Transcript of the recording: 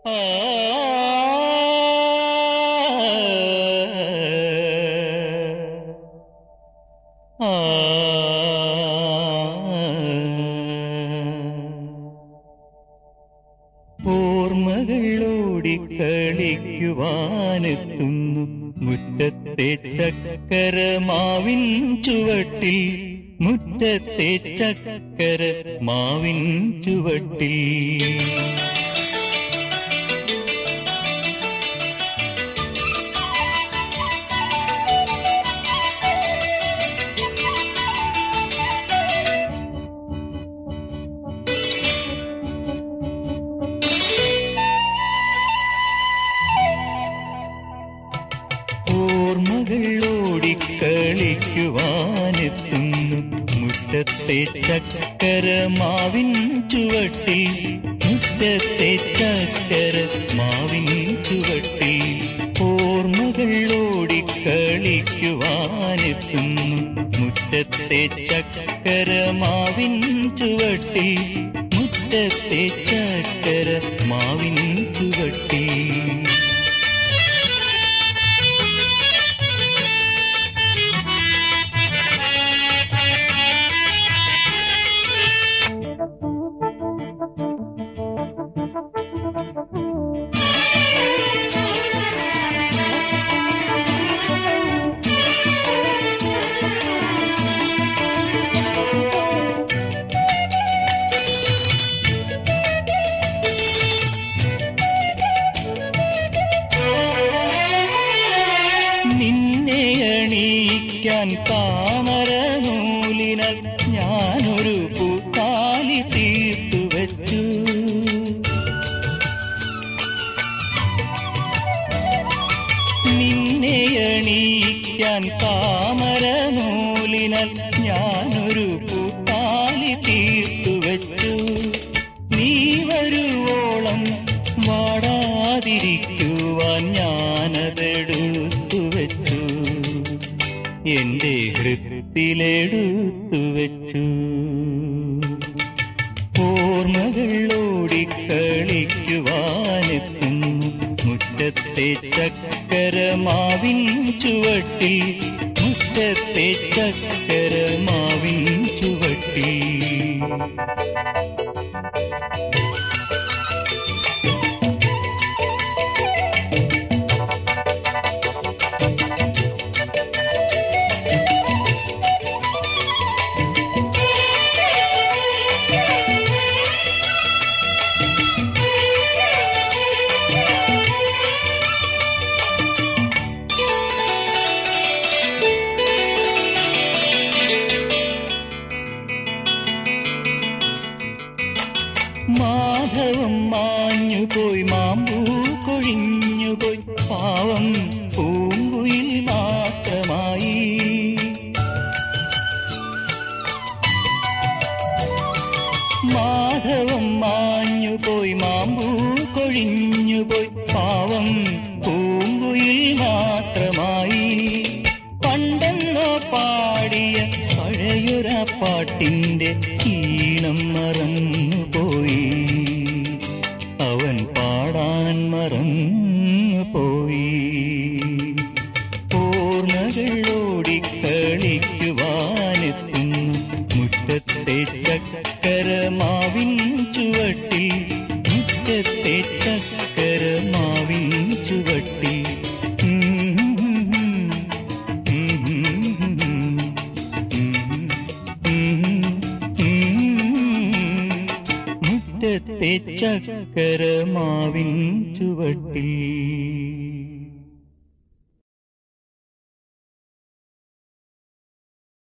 ഓർമ്മകളോടിക്കളിക്കുവാനെത്തുന്നു മുറ്റത്തെ ചക്കരമാവിൻ ചുവട്ടിൽ മുറ്റത്തെ ചക്കര മാവിൻ ചുവട്ടിൽ ഓർമ്മകൾ ഓടിക്കളിക്കുവാനെത്തുന്നു മുറ്റത്തെ ചക്കര മാവിൻ ചുവട്ടിൽ മുറ്റത്തെ ചക്കര മാവിൻ ചുവട്ടിൽ ഓർമ്മകൾ ഓടിക്കളിക്കുവാനെത്തുന്നു മുറ്റത്തെ ചക്കര മാവിൻ ചുവട്ടിൽ മുറ്റത്തെ ചക്കര മാവിൻ ചുവട്ടിൽ നിന്നെ അണിയിക്കാൻ താമര നൂലിനാൽ ഞാനൊരു പൂത്താലി തീർത്തു വച്ചു നിന്നെ അണിയിക്കാൻ താമര നൂലിനാൽ ഞാനൊരു പൂത്താലി തീർത്തു വച്ചു നീ വരുവോളം വാടാതിരിക്കുവാൻ ഞാനതെടുത്തു വച്ചു എന്റെ ഹൃത്തിലെടുത്തു വച്ചു ഓർമ്മകൾ ഓടിക്കളിക്കുവാനെത്തുന്നു മുറ്റത്തെ ചക്കര മാവിൻ ചുവട്ടിൽ മുറ്റത്തെ ചക്കര മാവിൻ ചുവട്ടിൽ മാധവം മാഞ്ഞുപോയി മാമ്പൂ കൊഴിഞ്ഞുപോയി പാവം പൂങ്കുയിൽ മാത്രമായി മാധവം മാഞ്ഞുപോയി മാമ്പൂ കൊഴിഞ്ഞുപോയി പാവം പൂങ്കുയിൽ മാത്രമായി പണ്ടെന്നോ പാടിയ പഴയൊര പാട്ടിന്റെ ഈണം മറന്നുപോയി അവൻ പാടാൻ മറന്നുപോയി ഓർമ്മകൾ ഓടിക്കളിക്കുവാനെത്തുന്നു മുറ്റത്തെ ചക്കര മാവിൻ ചുവട്ടിൽ മുറ്റത്തെ ചക്കര മാവിൻ ചുവട്ടിൽ മുറ്റത്തെ ചക്കര മാവിൻ ചുവട്ടിൽ